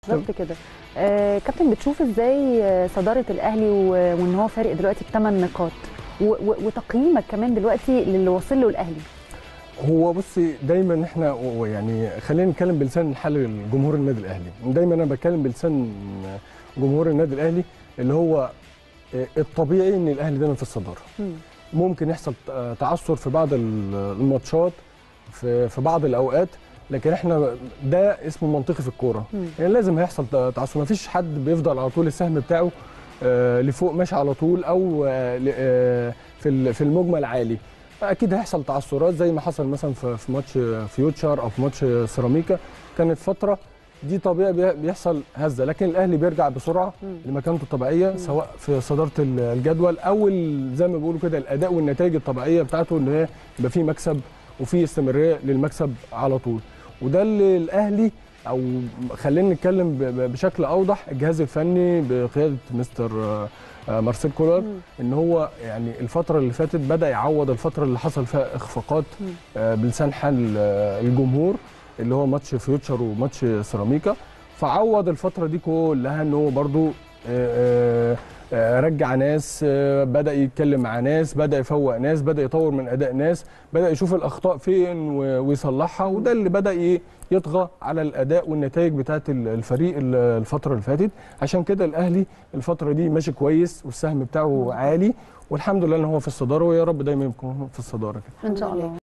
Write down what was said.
بالظبط كده آه كابتن بتشوف ازاي آه، صداره الاهلي و- وان هو فارق دلوقتي بثمان نقاط و- و- وتقييمك كمان دلوقتي للي واصل له الاهلي هو بصي دايما احنا و- يعني خلينا نتكلم بلسان حال جمهور النادي الاهلي دايما انا بتكلم بلسان جمهور النادي الاهلي اللي هو الطبيعي ان الاهلي دايما في الصداره مم. ممكن يحصل تعثر في بعض الماتشات في في بعض الاوقات لكن احنا ده اسمه منطقي في الكوره مم. يعني لازم هيحصل تعثر ما فيش حد بيفضل على طول السهم بتاعه آه، لفوق ماشي على طول او آه، ل- آه، في ال- في المجمل عالي اكيد هيحصل تعثرات زي ما حصل مثلا في في ماتش فيوتشر او في ماتش سيراميكا كانت فتره دي طبيعي بي- بيحصل هزه لكن الاهلي بيرجع بسرعه مم. لمكانته الطبيعيه سواء في صداره ال- الجدول او ال- زي ما بيقولوا كده الاداء والنتائج الطبيعيه بتاعته ان هي يبقى فيه مكسب وفيه استمراريه للمكسب على طول وده اللي الاهلي او خلينا نتكلم ب- ب- بشكل اوضح الجهاز الفني بقياده مستر آه، آه، مارسيل كولر مم. ان هو يعني الفتره اللي فاتت بدا يعوض الفتره اللي حصل فيها اخفاقات مم. آه، بلسان حال آه، الجمهور اللي هو ماتش فيوتشر وماتش سيراميكا فعوض الفتره دي كلها ان هو برضو آه، آه، آه، رجع ناس آه، بدا يتكلم مع ناس بدا يفوق ناس بدا يطور من اداء ناس بدا يشوف الاخطاء فين و- ويصلحها وده اللي بدا ي- يطغى على الاداء والنتائج بتاعه ال- الفريق ال- الفتره اللي فاتت عشان كده الاهلي الفتره دي ماشي كويس والسهم بتاعه عالي والحمد لله ان هو في الصداره ويا رب دايما يكون في الصداره كده ان شاء الله